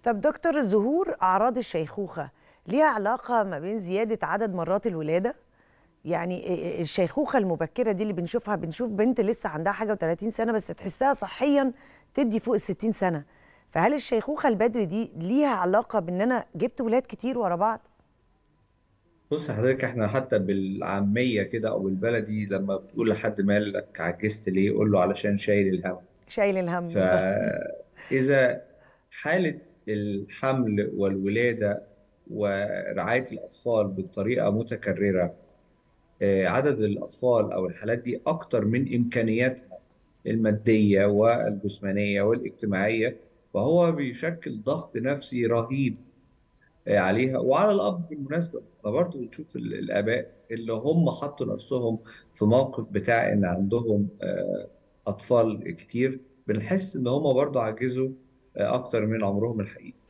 طب دكتور ظهور أعراض الشيخوخة ليها علاقة ما بين زيادة عدد مرات الولادة؟ يعني الشيخوخة المبكرة دي اللي بنشوفها بنشوف بنت لسه عندها حاجة و30 سنة بس تحسها صحيا تدي فوق ال 60 سنة فهل الشيخوخة البدري دي ليها علاقة بإن أنا جبت ولاد كتير ورا بعض؟ بص حضرتك احنا حتى بالعامية كده او بالبلدي لما بتقول لحد مالك عجزت ليه قول له علشان شايل الهم شايل الهم صح فإذا حالة الحمل والولادة ورعاية الأطفال بطريقة متكررة آه، عدد الأطفال أو الحالات دي أكتر من إمكانياتها المادية والجسمانية والاجتماعية فهو بيشكل ضغط نفسي رهيب آه، عليها وعلى الأب بالمناسبة احنا برضه بنشوف ال- الآباء اللي هم حطوا نفسهم في موقف بتاع إن عندهم آه، أطفال كتير بنحس إن هم برضه عجزوا آه، أكتر من عمرهم الحقيقي